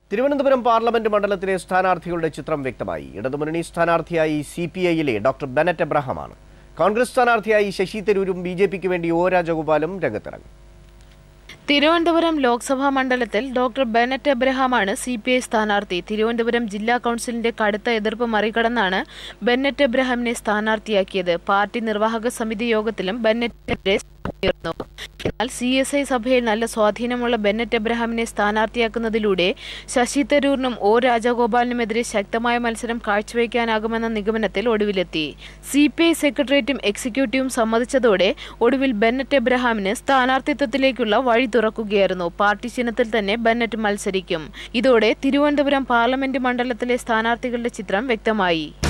Thiruvananthapuram parliament മണ്ഡലത്തിലെ സ്ഥാനാർത്ഥികളുടെ ചിത്രം വ്യക്തമായി ഇടതുമുന്നണി സ്ഥാനാർത്ഥിയായി സി പി ഐയിലെ ഡോക്ടർ ബെനറ്റ് എബ്രഹാമാണ് കോൺഗ്രസ് സ്ഥാനാർത്ഥിയായി ശശി തരൂരും ബി ജെ പിക്ക് വേണ്ടി ഒ രാജഗോപാലും രംഗത്തിറങ്ങും തിരുവനന്തപുരം ലോക്സഭാ മണ്ഡലത്തിൽ ഡോക്ടർ ബെനറ്റ് എബ്രഹാമാണ് സി പി ഐ സ്ഥാനാർത്ഥി തിരുവനന്തപുരം ജില്ലാ കൌൺസിലിന്റെ കടുത്ത എതിർപ്പ് മറികടന്നാണ് ബെന്നറ്റ് എബ്രഹാമിനെ സ്ഥാനാർത്ഥിയാക്കിയത് പാർട്ടി നിർവാഹക സമിതി യോഗത്തിലും ബെന്നറ്റിനെതിരെ ഉയർന്നു എന്നാൽ സി എസ് ഐ സഭയിൽ നല്ല സ്വാധീനമുള്ള ബെന്നറ്റ് എബ്രഹാമിനെ സ്ഥാനാർത്ഥിയാക്കുന്നതിലൂടെ ശശി തരൂരിനും ഒ രാജഗോപാലിനുമെതിരെ ശക്തമായ മത്സരം കാഴ്ചവെക്കാനാകുമെന്ന നിഗമനത്തിൽ ഒടുവിലെത്തി സി പി ഐ സെക്രട്ടേറിയറ്റും എക്സിക്യൂട്ടീവും സമ്മതിച്ചതോടെ ഒടുവിൽ ബെന്നറ്റ് എബ്രഹാമിന് സ്ഥാനാർത്ഥിത്വത്തിലേക്കുള്ള വഴി തുറക്കുകയായിരുന്നു പാർട്ടി ചിഹ്നത്തിൽ തന്നെ ബെന്നറ്റ് മത്സരിക്കും ഇതോടെ തിരുവനന്തപുരം പാർലമെന്റ് മണ്ഡലത്തിലെ സ്ഥാനാർത്ഥികളുടെ ചിത്രം വ്യക്തമായി